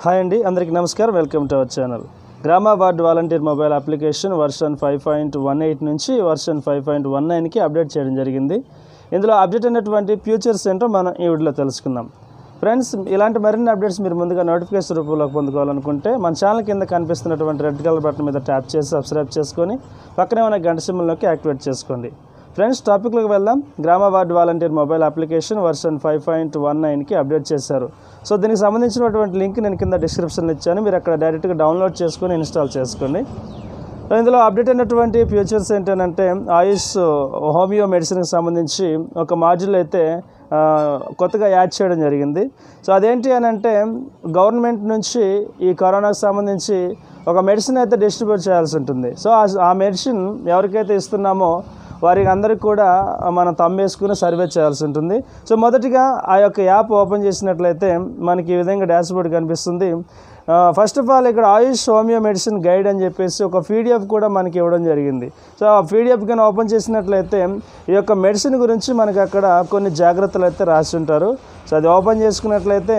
hi అండి అందరికీ నమస్కారం వెల్కమ్ టు అవర్ ఛానల్ గ్రామ ward volunteer mobile application version five point one eight నుంచి వర్షన్ ఫైవ్ పాయింట్ వన్ నైన్కి అప్డేట్ చేయడం జరిగింది ఇందులో అప్డేట్ అయినటువంటి ఫ్యూచర్స్ ఏంటో మనం ఈ వీడియోలో తెలుసుకుందాం ఫ్రెండ్స్ ఇలాంటి మరిన్ని అప్డేట్స్ మీరు ముందుగా నోటిఫికేషన్ రూపంలో పొందుకోవాలనుకుంటే మన ఛానల్ కింద కనిపిస్తున్నటువంటి రెడ్ కలర్ బటన్ మీద ట్యాప్ చేసి సబ్స్క్రైబ్ చేసుకొని పక్కనే ఉన్న గంట సింబల్లోకి యాక్టివేట్ చేసుకోండి ఫ్రెండ్స్ టాపిక్లోకి వెళ్దాం గ్రామ ward volunteer mobile application version five point one నైన్కి అప్డేట్ చేశారు సో దీనికి సంబంధించినటువంటి లింక్ నేను కింద డిస్క్రిప్షన్లో ఇచ్చాను మీరు అక్కడ డైరెక్ట్గా డౌన్లోడ్ చేసుకొని ఇన్స్టాల్ చేసుకోండి సో ఇందులో అప్డేట్ అయినటువంటి ఫీచర్స్ ఏంటంటే ఆయుష్ హోమియో మెడిసిన్కి సంబంధించి ఒక మాడ్యూల్ అయితే ఆ, కొత్తగా యాడ్ చేయడం జరిగింది సో అదేంటి అని అంటే గవర్నమెంట్ నుంచి ఈ కరోనాకు సంబంధించి ఒక మెడిసిన్ అయితే డిస్ట్రిబ్యూట్ చేయాల్సి ఉంటుంది సో ఆ- ఆ మెడిసిన్ ఎవరికైతే ఇస్తున్నామో వారికి అందరికి కూడా మనం తమ్మేసుకుని సర్వే చేయాల్సి ఉంటుంది సో మొదటిగా ఆ యొక్క యాప్ ఓపెన్ చేసినట్లయితే మనకి ఈ విధంగా డాష్బోర్డ్ కనిపిస్తుంది ఫస్ట్ ఆఫ్ ఆల్ ఇక్కడ ఆయుష్ హోమియో మెడిసిన్ గైడ్ అని చెప్పేసి ఒక పీడిఎఫ్ కూడా మనకి ఇవ్వడం జరిగింది సో ఆ పీడిఎఫ్ కానీ ఓపెన్ చేసినట్లయితే ఈ యొక్క మెడిసిన్ గురించి మనకి అక్కడ కొన్ని జాగ్రత్తలు అయితే రాసి ఉంటారు సో అది ఓపెన్ చేసుకున్నట్లయితే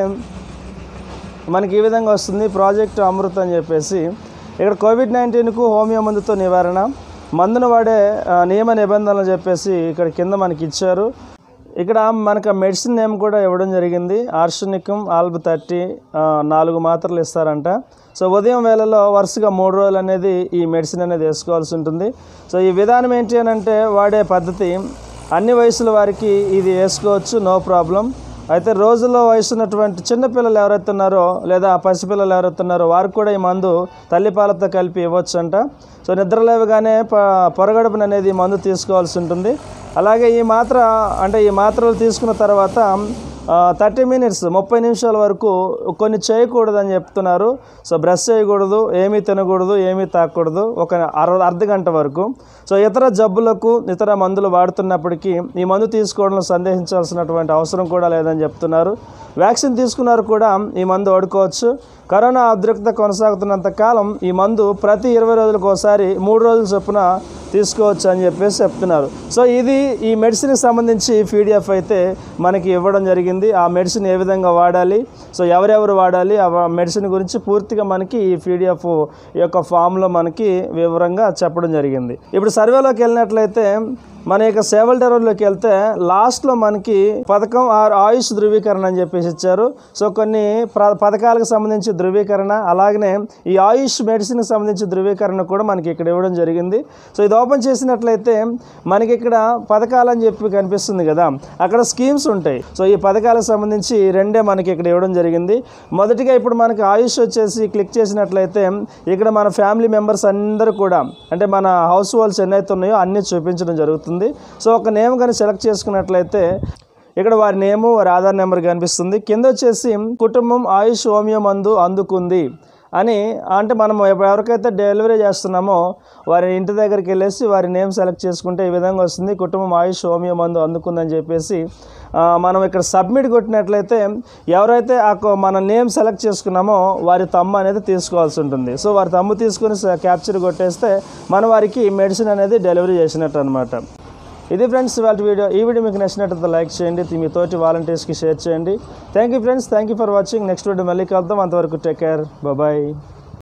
మనకి ఈ విధంగా వస్తుంది ప్రాజెక్ట్ అమృత్ అని చెప్పేసి ఇక్కడ కోవిడ్ నైన్టీన్కు హోమియో మందుతో నివారణ మందును వాడే ఆ, నియమ నిబంధనలు చెప్పేసి ఇక్కడ కింద మనకి ఇచ్చారు ఇక్కడ మనకు ఆ మెడిసిన్ నేమ్ కూడా ఇవ్వడం జరిగింది ఆర్షనికం ఆల్బ్ థర్టీ నాలుగు మాత్రలు ఇస్తారంట సో ఉదయం వేళలో వరుసగా మూడు రోజులు అనేది ఈ మెడిసిన్ అనేది వేసుకోవాల్సి ఉంటుంది సో ఈ విధానం ఏంటి అని అంటే వాడే పద్ధతి అన్ని వయసుల వారికి ఇది వేసుకోవచ్చు నో ప్రాబ్లం అయితే రోజుల్లో వయసు ఉన్నటువంటి చిన్నపిల్లలు ఎవరైతే ఉన్నారో లేదా పసిపిల్లలు ఎవరైతే ఉన్నారో వారికి కూడా ఈ మందు తల్లిపాలతో కలిపి ఇవ్వచ్చు అంట సో నిద్ర లేవగానే ప పొరగడుపున అనేది ఈ మందు తీసుకోవాల్సి ఉంటుంది అలాగే ఈ మాత్ర అంటే ఈ మాత్రలు తీసుకున్న తర్వాత థర్టీ మినిట్స్ ముప్పై నిమిషాల వరకు కొన్ని చేయకూడదు అని చెప్తున్నారు సో బ్రష్ చేయకూడదు ఏమీ తినకూడదు ఏమీ తాకూడదు ఒక అర అర్ధ గంట వరకు సో ఇతర జబ్బులకు ఇతర మందులు వాడుతున్నప్పటికీ ఈ మందు తీసుకోవడంలో సందేహించాల్సినటువంటి అవసరం కూడా లేదని చెప్తున్నారు వ్యాక్సిన్ తీసుకున్నారు కూడా ఈ మందు వాడుకోవచ్చు కరోనా ఉద్రిక్తత కొనసాగుతున్నంత కాలం ఈ మందు ప్రతి ఇరవై రోజులకు ఒకసారి మూడు రోజుల చొప్పున తీసుకోవచ్చు అని చెప్పేసి చెప్తున్నారు సో ఇది ఈ మెడిసిన్కి సంబంధించి పీడిఎఫ్ అయితే మనకి ఇవ్వడం జరిగింది ఆ మెడిసిన్ ఏ విధంగా వాడాలి సో ఎవరెవరు వాడాలి ఆ మెడిసిన్ గురించి పూర్తిగా మనకి ఈ పీడిఎఫ్ యొక్క ఫామ్లో మనకి వివరంగా చెప్పడం జరిగింది ఇప్పుడు సర్వేలోకి వెళ్ళినట్లయితే మన యొక్క సేవల టెరర్లోకి వెళ్తే లాస్ట్లో మనకి పథకం ఆర్ ఆయుష్ ధృవీకరణ అని చెప్పేసి ఇచ్చారు సో కొన్ని ప్ర పథకాలకు సంబంధించి ధృవీకరణ అలాగనే ఈ ఆయుష్ మెడిసిన్కి సంబంధించి ధృవీకరణ కూడా మనకి ఇక్కడ ఇవ్వడం జరిగింది సో ఇది ఓపెన్ చేసినట్లయితే మనకి ఇక్కడ పథకాలు అని చెప్పి కనిపిస్తుంది కదా అక్కడ స్కీమ్స్ ఉంటాయి సో ఈ పథకాలకు సంబంధించి రెండే మనకి ఇక్కడ ఇవ్వడం జరిగింది మొదటిగా ఇప్పుడు మనకి ఆయుష్ వచ్చేసి క్లిక్ చేసినట్లయితే ఇక్కడ మన ఫ్యామిలీ మెంబర్స్ అందరూ కూడా అంటే మన హౌస్ హోల్డ్స్ ఎన్నైతే ఉన్నాయో అన్నీ చూపించడం జరుగుతుంది సో ఒక నేమ్ కానీ సెలెక్ట్ చేసుకున్నట్లయితే ఇక్కడ వారి నేము వారి ఆధార్ నెంబర్ కనిపిస్తుంది కింద వచ్చేసి కుటుంబం ఆయుష్ హోమియో మందు అందుకుంది అని అంటే మనం ఎవ- ఎవరికైతే డెలివరీ చేస్తున్నామో వారి ఇంటి దగ్గరికి వెళ్ళేసి వారి నేమ్ సెలెక్ట్ చేసుకుంటే ఈ విధంగా వస్తుంది కుటుంబం ఆయుష్ హోమియో మందు అందుకుందని చెప్పేసి ఆ, మనం ఇక్కడ సబ్మిట్ కొట్టినట్లయితే ఎవరైతే ఆ కొ- మన నేమ్ సెలెక్ట్ చేసుకున్నామో వారి తమ్ము అనేది తీసుకోవాల్సి ఉంటుంది సో వారి తమ్ము తీసుకుని క్యాప్చర్ కొట్టేస్తే మనం వారికి మెడిసిన్ అనేది డెలివరీ చేసినట్టు అనమాట ఇది ఫ్రెండ్స్ ఇవాళ వీడియో ఈ వీడియో మీకు నచ్చినట్లయితే లైక్ చేయండి మీ తోటి వాలంటీర్స్కి షేర్ చేయండి thank you friends thank you for watching next video మళ్ళీ కలుద్దాం అంతవరకు టేక్ కేర్ బాయ్